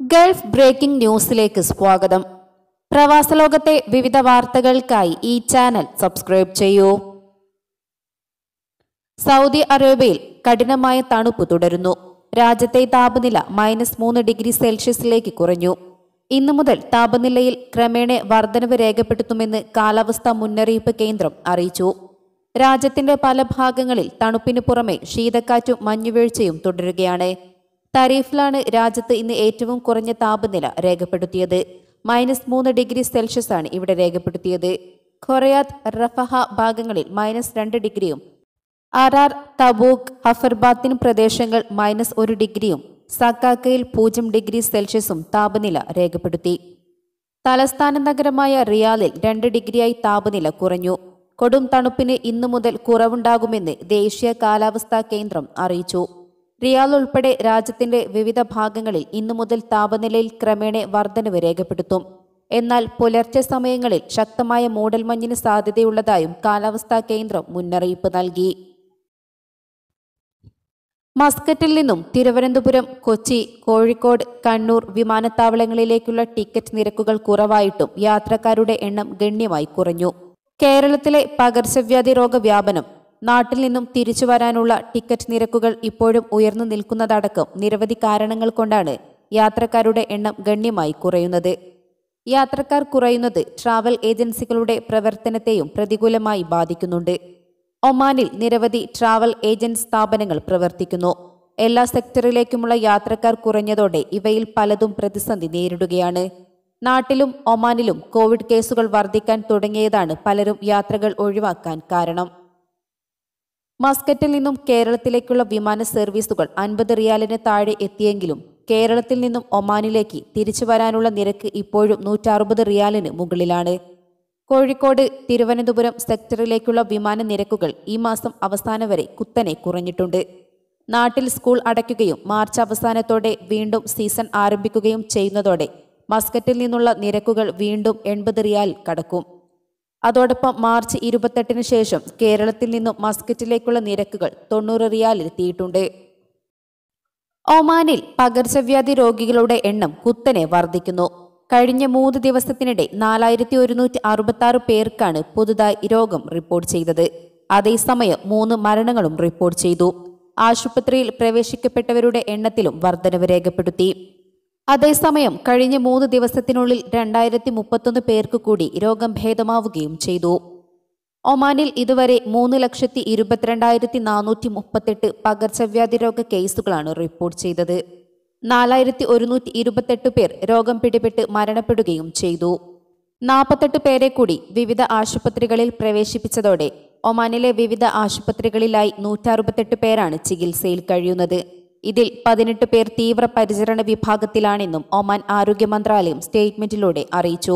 Gulf breaking ന്യൂസിലേക്ക് സ്വാഗതം പ്രവാസലോകത്തെ വിവിധ വാർത്തകൾക്കായി ഈ ചാനൽ സബ്സ്ക്രൈബ് ചെയ്യൂ സൗദി അറേബ്യയിൽ കഠിനമായ തണുപ്പ് തുടരുന്നു രാജ്യത്തെ താപനില മൈനസ് മൂന്ന് ഡിഗ്രി സെൽഷ്യസിലേക്ക് കുറഞ്ഞു ഇന്നു മുതൽ താപനിലയിൽ ക്രമേണ വർധനവ് രേഖപ്പെടുത്തുമെന്ന് കാലാവസ്ഥാ മുന്നറിയിപ്പ് കേന്ദ്രം അറിയിച്ചു രാജ്യത്തിന്റെ പല ഭാഗങ്ങളിൽ തണുപ്പിന് പുറമെ ശീതക്കാറ്റും മഞ്ഞുവീഴ്ചയും തുടരുകയാണ് തരീഫിലാണ് രാജ്യത്ത് ഇന്ന് ഏറ്റവും കുറഞ്ഞ താപനില രേഖപ്പെടുത്തിയത് മൈനസ് മൂന്ന് ഡിഗ്രി സെൽഷ്യസ് ആണ് ഇവിടെ രേഖപ്പെടുത്തിയത് ഖൊറയാത്ത് റഫഹ ഭാഗങ്ങളിൽ മൈനസ് രണ്ട് ഡിഗ്രിയും ആറാർ തബൂക്ക് ഹഫർബാത്തിൻ പ്രദേശങ്ങൾ മൈനസ് ഒരു ഡിഗ്രിയും സക്കാക്കയിൽ പൂജ്യം ഡിഗ്രി സെൽഷ്യസും താപനില രേഖപ്പെടുത്തി തലസ്ഥാന നഗരമായ റിയാദിൽ രണ്ട് ഡിഗ്രിയായി താപനില കുറഞ്ഞു കൊടും തണുപ്പിന് ഇന്നു മുതൽ കുറവുണ്ടാകുമെന്ന് ദേശീയ കാലാവസ്ഥാ കേന്ദ്രം അറിയിച്ചു റിയാദ് ഉൾപ്പെടെ രാജ്യത്തിന്റെ വിവിധ ഭാഗങ്ങളിൽ ഇന്നു മുതൽ താപനിലയിൽ ക്രമേണ വർധനവ് രേഖപ്പെടുത്തും എന്നാൽ പുലർച്ചെ സമയങ്ങളിൽ ശക്തമായ മൂടൽമഞ്ഞിന് സാധ്യതയുള്ളതായും കാലാവസ്ഥാ കേന്ദ്രം മുന്നറിയിപ്പ് നൽകി മസ്കറ്റിൽ നിന്നും തിരുവനന്തപുരം കൊച്ചി കോഴിക്കോട് കണ്ണൂർ വിമാനത്താവളങ്ങളിലേക്കുള്ള ടിക്കറ്റ് നിരക്കുകൾ കുറവായിട്ടും യാത്രക്കാരുടെ എണ്ണം ഗണ്യമായി കുറഞ്ഞു കേരളത്തിലെ പകർച്ചവ്യാധി രോഗവ്യാപനം നാട്ടിൽ നിന്നും തിരിച്ചു വരാനുള്ള ടിക്കറ്റ് നിരക്കുകൾ ഇപ്പോഴും ഉയർന്നു നിൽക്കുന്നതടക്കം നിരവധി കാരണങ്ങൾ കൊണ്ടാണ് യാത്രക്കാരുടെ എണ്ണം ഗണ്യമായി കുറയുന്നത് യാത്രക്കാർ കുറയുന്നത് ട്രാവൽ ഏജൻസികളുടെ പ്രവർത്തനത്തെയും പ്രതികൂലമായി ബാധിക്കുന്നുണ്ട് ഒമാനിൽ നിരവധി ട്രാവൽ ഏജന്റ് സ്ഥാപനങ്ങൾ പ്രവർത്തിക്കുന്നു എല്ലാ സെക്ടറിലേക്കുമുള്ള യാത്രക്കാർ കുറഞ്ഞതോടെ ഇവയിൽ പലതും പ്രതിസന്ധി നേരിടുകയാണ് നാട്ടിലും ഒമാനിലും കോവിഡ് കേസുകൾ വർദ്ധിക്കാൻ തുടങ്ങിയതാണ് പലരും യാത്രകൾ ഒഴിവാക്കാൻ കാരണം മസ്കറ്റിൽ നിന്നും കേരളത്തിലേക്കുള്ള വിമാന സർവീസുകൾ അൻപത് റിയാലിന് താഴെ എത്തിയെങ്കിലും കേരളത്തിൽ നിന്നും ഒമാനിലേക്ക് തിരിച്ചു വരാനുള്ള നിരക്ക് ഇപ്പോഴും നൂറ്ററുപത് റിയാലിന് മുകളിലാണ് കോഴിക്കോട് തിരുവനന്തപുരം സെക്ടറിലേക്കുള്ള വിമാന നിരക്കുകൾ ഈ മാസം അവസാനം വരെ കുത്തനെ കുറഞ്ഞിട്ടുണ്ട് നാട്ടിൽ സ്കൂൾ അടയ്ക്കുകയും മാർച്ച് അവസാനത്തോടെ വീണ്ടും സീസൺ ആരംഭിക്കുകയും ചെയ്യുന്നതോടെ മസ്കറ്റിൽ നിന്നുള്ള നിരക്കുകൾ വീണ്ടും എൺപത് റിയാൽ കടക്കും അതോടൊപ്പം മാർച്ച് ഇരുപത്തെട്ടിന് ശേഷം കേരളത്തിൽ നിന്നും മസ്കറ്റിലേക്കുള്ള നിരക്കുകൾ തൊണ്ണൂറ് റിയാലെത്തിയിട്ടുണ്ട് ഒമാനിൽ പകർച്ചവ്യാധി രോഗികളുടെ എണ്ണം കുത്തനെ വർദ്ധിക്കുന്നു കഴിഞ്ഞ മൂന്ന് ദിവസത്തിനിടെ നാലായിരത്തി ഒരുന്നൂറ്റി അറുപത്തി ആറ് പേർക്കാണ് പുതുതായി രോഗം റിപ്പോർട്ട് ചെയ്തത് അതേസമയം മൂന്ന് മരണങ്ങളും റിപ്പോർട്ട് ചെയ്തു ആശുപത്രിയിൽ പ്രവേശിക്കപ്പെട്ടവരുടെ എണ്ണത്തിലും വർധനവ് രേഖപ്പെടുത്തി അതേസമയം കഴിഞ്ഞ മൂന്ന് ദിവസത്തിനുള്ളിൽ രണ്ടായിരത്തി മുപ്പത്തൊന്ന് പേർക്ക് കൂടി രോഗം ഭേദമാവുകയും ചെയ്തു ഒമാനിൽ ഇതുവരെ മൂന്ന് ലക്ഷത്തി ഇരുപത്തിരണ്ടായിരത്തി നാനൂറ്റി മുപ്പത്തെട്ട് പകർച്ചവ്യാധി രോഗ കേസുകളാണ് റിപ്പോർട്ട് ചെയ്തത് നാലായിരത്തി ഒരുന്നൂറ്റി ഇരുപത്തെട്ട് പേർ രോഗം പിടിപെട്ട് മരണപ്പെടുകയും ചെയ്തു നാൽപ്പത്തെട്ട് പേരെ കൂടി വിവിധ ആശുപത്രികളിൽ പ്രവേശിപ്പിച്ചതോടെ ഒമാനിലെ വിവിധ ആശുപത്രികളിലായി നൂറ്ററുപത്തെട്ട് പേരാണ് ചികിത്സയിൽ കഴിയുന്നത് ഇതിൽ പതിനെട്ട് പേർ തീവ്ര പരിചരണ വിഭാഗത്തിലാണെന്നും ഒമാൻ ആരോഗ്യ മന്ത്രാലയം സ്റ്റേറ്റ്മെന്റിലൂടെ അറിയിച്ചു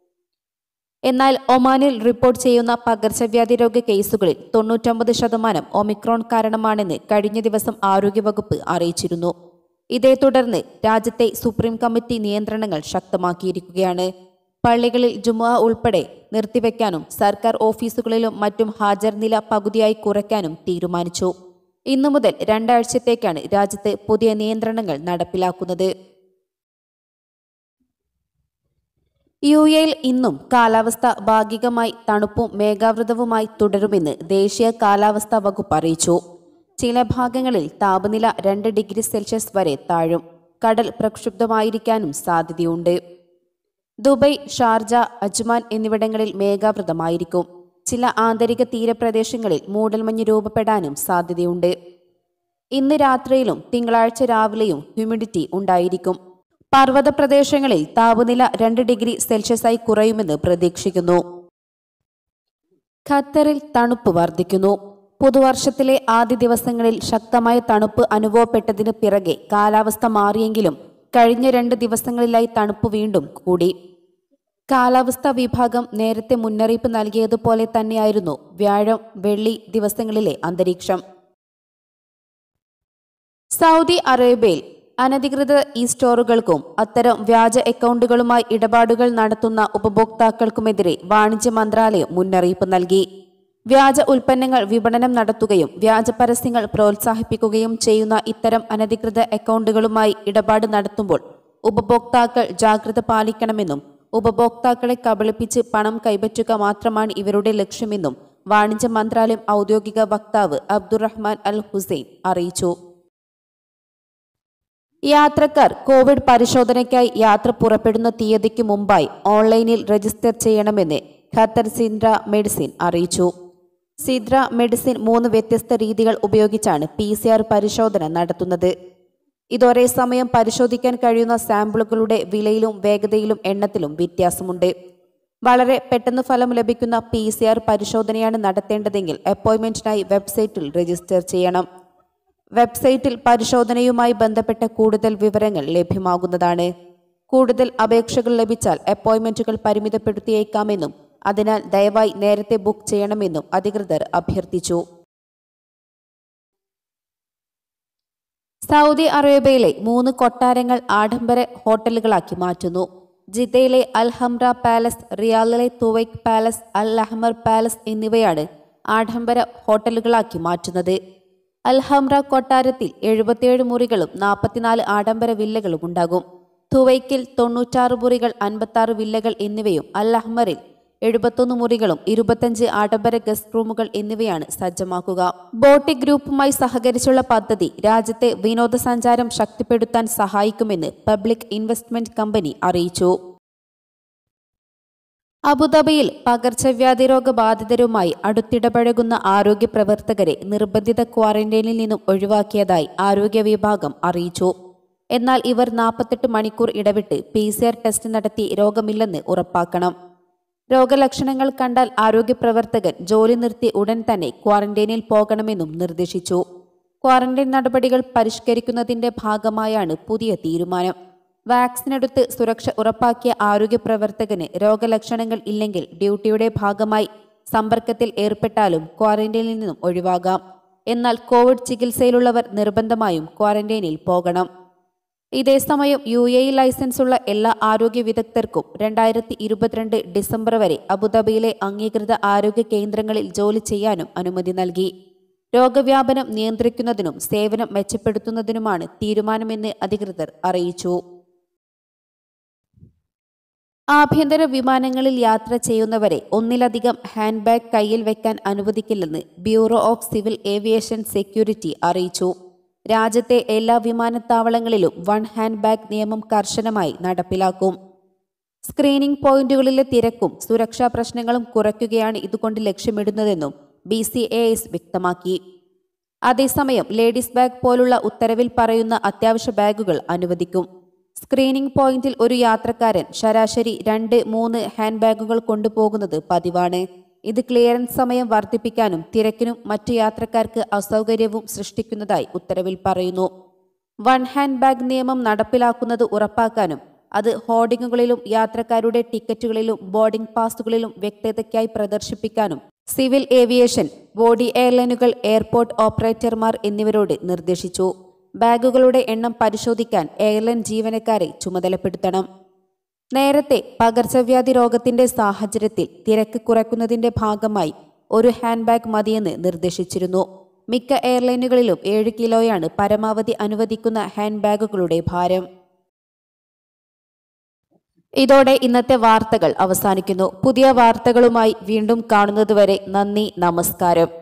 എന്നാൽ ഒമാനിൽ റിപ്പോർട്ട് ചെയ്യുന്ന പകർച്ചവ്യാധി രോഗ കേസുകളിൽ തൊണ്ണൂറ്റൊമ്പത് ശതമാനം ഒമിക്രോൺ കാരണമാണെന്ന് കഴിഞ്ഞ ദിവസം ആരോഗ്യവകുപ്പ് അറിയിച്ചിരുന്നു ഇതേ തുടർന്ന് രാജ്യത്തെ സുപ്രീം കമ്മിറ്റി നിയന്ത്രണങ്ങൾ ശക്തമാക്കിയിരിക്കുകയാണ് പള്ളികളിൽ ജുമുഅ ഉൾപ്പെടെ നിർത്തിവെക്കാനും സർക്കാർ ഓഫീസുകളിലും മറ്റും ഹാജർ നില പകുതിയായി കുറയ്ക്കാനും തീരുമാനിച്ചു ഇന്നു മുതൽ രണ്ടാഴ്ചത്തേക്കാണ് രാജ്യത്ത് പുതിയ നിയന്ത്രണങ്ങൾ നടപ്പിലാക്കുന്നത് യു എയിൽ ഇന്നും കാലാവസ്ഥ ഭാഗികമായി തണുപ്പും മേഘാവൃതവുമായി തുടരുമെന്ന് ദേശീയ കാലാവസ്ഥാ വകുപ്പ് അറിയിച്ചു ചില ഭാഗങ്ങളിൽ താപനില രണ്ട് ഡിഗ്രി സെൽഷ്യസ് വരെ താഴും കടൽ പ്രക്ഷുബ്ധമായിരിക്കാനും സാധ്യതയുണ്ട് ദുബൈ ഷാർജ അജ്മാൻ എന്നിവിടങ്ങളിൽ മേഘാവൃതമായിരിക്കും ചില ആന്തരിക തീരപ്രദേശങ്ങളിൽ മൂടൽമഞ്ഞ് രൂപപ്പെടാനും സാധ്യതയുണ്ട് ഇന്ന് രാത്രിയിലും തിങ്കളാഴ്ച രാവിലെയും ഹ്യൂമിഡിറ്റി ഉണ്ടായിരിക്കും പർവ്വത പ്രദേശങ്ങളിൽ താപനില രണ്ട് ഡിഗ്രി സെൽഷ്യസായി കുറയുമെന്ന് പ്രതീക്ഷിക്കുന്നു ഖത്തറിൽ തണുപ്പ് വർദ്ധിക്കുന്നു പുതുവർഷത്തിലെ ആദ്യ ദിവസങ്ങളിൽ ശക്തമായ തണുപ്പ് അനുഭവപ്പെട്ടതിന് പിറകെ കാലാവസ്ഥ മാറിയെങ്കിലും കഴിഞ്ഞ രണ്ട് ദിവസങ്ങളിലായി തണുപ്പ് വീണ്ടും കൂടി കാലാവസ്ഥാ വിഭാഗം നേരത്തെ മുന്നറിയിപ്പ് നൽകിയതുപോലെ തന്നെയായിരുന്നു വ്യാഴം വെള്ളി ദിവസങ്ങളിലെ അന്തരീക്ഷം സൗദി അറേബ്യയിൽ അനധികൃത ഇ സ്റ്റോറുകൾക്കും അത്തരം വ്യാജ അക്കൗണ്ടുകളുമായി ഇടപാടുകൾ നടത്തുന്ന ഉപഭോക്താക്കൾക്കുമെതിരെ വാണിജ്യ മന്ത്രാലയം മുന്നറിയിപ്പ് നൽകി വ്യാജ ഉൽപ്പന്നങ്ങൾ വിപണനം നടത്തുകയും വ്യാജ പരസ്യങ്ങൾ പ്രോത്സാഹിപ്പിക്കുകയും ചെയ്യുന്ന ഇത്തരം അനധികൃത അക്കൗണ്ടുകളുമായി ഇടപാട് നടത്തുമ്പോൾ ഉപഭോക്താക്കൾ ജാഗ്രത പാലിക്കണമെന്നും ഉപഭോക്താക്കളെ കബളിപ്പിച്ച് പണം കൈപ്പറ്റുക മാത്രമാണ് ഇവരുടെ ലക്ഷ്യമെന്നും വാണിജ്യ മന്ത്രാലയം ഔദ്യോഗിക വക്താവ് അബ്ദുറഹ്മാൻ അൽ ഹുസൈൻ അറിയിച്ചു യാത്രക്കാർ കോവിഡ് പരിശോധനയ്ക്കായി യാത്ര പുറപ്പെടുന്ന തീയതിക്ക് മുമ്പായി ഓൺലൈനിൽ രജിസ്റ്റർ ചെയ്യണമെന്ന് ഖത്തർ സിന്ദ്ര മെഡിസിൻ അറിയിച്ചു സിദ്ര മെഡിസിൻ മൂന്ന് വ്യത്യസ്ത രീതികൾ ഉപയോഗിച്ചാണ് പി സി ആർ പരിശോധന നടത്തുന്നത് ഇതൊരേ സമയം പരിശോധിക്കാൻ കഴിയുന്ന സാമ്പിളുകളുടെ വിലയിലും വേഗതയിലും എണ്ണത്തിലും വ്യത്യാസമുണ്ട് വളരെ പെട്ടെന്ന് ഫലം ലഭിക്കുന്ന പി സി ആർ പരിശോധനയാണ് നടത്തേണ്ടതെങ്കിൽ അപ്പോയിന്റ്മെന്റിനായി വെബ്സൈറ്റിൽ രജിസ്റ്റർ ചെയ്യണം വെബ്സൈറ്റിൽ പരിശോധനയുമായി ബന്ധപ്പെട്ട കൂടുതൽ വിവരങ്ങൾ ലഭ്യമാകുന്നതാണ് കൂടുതൽ അപേക്ഷകൾ ലഭിച്ചാൽ അപ്പോയിന്റ്മെന്റുകൾ പരിമിതപ്പെടുത്തിയേക്കാമെന്നും അതിനാൽ ദയവായി നേരത്തെ ബുക്ക് ചെയ്യണമെന്നും അധികൃതർ അഭ്യർത്ഥിച്ചു സൗദി അറേബ്യയിലെ മൂന്ന് കൊട്ടാരങ്ങൾ ആഡംബര ഹോട്ടലുകളാക്കി മാറ്റുന്നു ജിദ്ദയിലെ അൽ ഹംറ പാലസ് റിയാദിലെ തുവൈക്ക് പാലസ് അൽ അഹ്മർ പാലസ് എന്നിവയാണ് ആഡംബര ഹോട്ടലുകളാക്കി മാറ്റുന്നത് അൽ ഹംറ കൊട്ടാരത്തിൽ എഴുപത്തിയേഴ് മുറികളും നാൽപ്പത്തിനാല് ആഡംബര വില്ലകളും ഉണ്ടാകും തുവൈക്കിൽ തൊണ്ണൂറ്റാറ് മുറികൾ അൻപത്താറ് വില്ലകൾ എന്നിവയും അൽ അഹ്മറിൽ എഴുപത്തൊന്ന് മുറികളും ഇരുപത്തഞ്ച് ആഡംബര ഗസ്റ്റ് റൂമുകൾ എന്നിവയാണ് സജ്ജമാക്കുക ബോട്ടി ഗ്രൂപ്പുമായി സഹകരിച്ചുള്ള പദ്ധതി രാജ്യത്തെ വിനോദസഞ്ചാരം ശക്തിപ്പെടുത്താൻ സഹായിക്കുമെന്ന് പബ്ലിക് ഇൻവെസ്റ്റ്മെന്റ് കമ്പനി അറിയിച്ചു അബുദാബിയിൽ പകർച്ചവ്യാധി രോഗബാധിതരുമായി അടുത്തിടപഴകുന്ന ആരോഗ്യ പ്രവർത്തകരെ നിർബന്ധിത ക്വാറന്റൈനിൽ നിന്നും ഒഴിവാക്കിയതായി ആരോഗ്യ വിഭാഗം അറിയിച്ചു എന്നാൽ ഇവർ നാൽപ്പത്തെട്ട് മണിക്കൂർ ഇടവിട്ട് പി സി ആർ ടെസ്റ്റ് നടത്തി രോഗമില്ലെന്ന് ഉറപ്പാക്കണം രോഗലക്ഷണങ്ങൾ കണ്ടാൽ ആരോഗ്യ പ്രവർത്തകൻ ജോലി നിർത്തി ഉടൻ തന്നെ ക്വാറന്റൈനിൽ പോകണമെന്നും നിർദ്ദേശിച്ചു ക്വാറന്റൈൻ നടപടികൾ പരിഷ്കരിക്കുന്നതിന്റെ ഭാഗമായാണ് പുതിയ തീരുമാനം വാക്സിനെടുത്ത് സുരക്ഷ ഉറപ്പാക്കിയ ആരോഗ്യ പ്രവർത്തകന് രോഗലക്ഷണങ്ങൾ ഇല്ലെങ്കിൽ ഡ്യൂട്ടിയുടെ ഭാഗമായി സമ്പർക്കത്തിൽ ഏർപ്പെട്ടാലും ക്വാറന്റൈനിൽ നിന്നും ഒഴിവാകാം എന്നാൽ കോവിഡ് ചികിത്സയിലുള്ളവർ നിർബന്ധമായും ക്വാറന്റൈനിൽ പോകണം ഇതേസമയം യു എ ലൈസൻസുള്ള എല്ലാ ആരോഗ്യ വിദഗ്ധർക്കും രണ്ടായിരത്തി ഇരുപത്തിരണ്ട് ഡിസംബർ വരെ അബുദാബിയിലെ അംഗീകൃത ആരോഗ്യ കേന്ദ്രങ്ങളിൽ ജോലി ചെയ്യാനും അനുമതി നൽകി രോഗവ്യാപനം നിയന്ത്രിക്കുന്നതിനും സേവനം മെച്ചപ്പെടുത്തുന്നതിനുമാണ് തീരുമാനമെന്ന് അധികൃതർ അറിയിച്ചു ആഭ്യന്തര വിമാനങ്ങളിൽ യാത്ര ചെയ്യുന്നവരെ ഒന്നിലധികം ഹാൻഡ് ബാഗ് കയ്യിൽ വെക്കാൻ അനുവദിക്കില്ലെന്ന് bureau of civil aviation security അറിയിച്ചു രാജ്യത്തെ എല്ലാ വിമാനത്താവളങ്ങളിലും വൺ ഹാൻഡ് ബാഗ് നിയമം കർശനമായി നടപ്പിലാക്കും സ്ക്രീനിംഗ് പോയിന്റുകളിലെ തിരക്കും സുരക്ഷാ പ്രശ്നങ്ങളും കുറയ്ക്കുകയാണ് ഇതുകൊണ്ട് ലക്ഷ്യമിടുന്നതെന്നും ബി സി എ എസ് വ്യക്തമാക്കി അതേസമയം ലേഡീസ് ബാഗ് പോലുള്ള ഉത്തരവിൽ പറയുന്ന അത്യാവശ്യ ബാഗുകൾ അനുവദിക്കും സ്ക്രീനിംഗ് പോയിന്റിൽ ഒരു യാത്രക്കാരൻ ശരാശരി രണ്ട് മൂന്ന് ഹാൻഡ് ബാഗുകൾ കൊണ്ടുപോകുന്നത് പതിവാണ് ഇത് ക്ലിയറൻസ് സമയം വർദ്ധിപ്പിക്കാനും തിരക്കിനും മറ്റു യാത്രക്കാർക്ക് അസൗകര്യവും സൃഷ്ടിക്കുന്നതായി ഉത്തരവിൽ പറയുന്നു വൺ ഹാൻഡ് ബാഗ് നിയമം നടപ്പിലാക്കുന്നത് ഉറപ്പാക്കാനും അത് ഹോർഡിങ്ങുകളിലും യാത്രക്കാരുടെ ടിക്കറ്റുകളിലും ബോർഡിംഗ് പാസുകളിലും വ്യക്തതയ്ക്കായി പ്രദർശിപ്പിക്കാനും സിവിൽ ഏവിയേഷൻ ബോഡി എയർലൈനുകൾ എയർപോർട്ട് ഓപ്പറേറ്റർമാർ എന്നിവരോട് നിർദ്ദേശിച്ചു ബാഗുകളുടെ എണ്ണം പരിശോധിക്കാൻ എയർലൈൻ ജീവനക്കാരെ ചുമതലപ്പെടുത്തണം നേരത്തെ പകർച്ചവ്യാധി രോഗത്തിന്റെ സാഹചര്യത്തിൽ തിരക്ക് കുറയ്ക്കുന്നതിന്റെ ഭാഗമായി ഒരു ഹാൻഡ് ബാഗ് മതിയെന്ന് നിർദ്ദേശിച്ചിരുന്നു മിക്ക എയർലൈനുകളിലും ഏഴ് കിലോയാണ് പരമാവധി അനുവദിക്കുന്ന ഹാൻഡ് ബാഗുകളുടെ ഭാരം ഇതോടെ ഇന്നത്തെ വാർത്തകൾ അവസാനിക്കുന്നു പുതിയ വാർത്തകളുമായി വീണ്ടും കാണുന്നതുവരെ നന്ദി നമസ്കാരം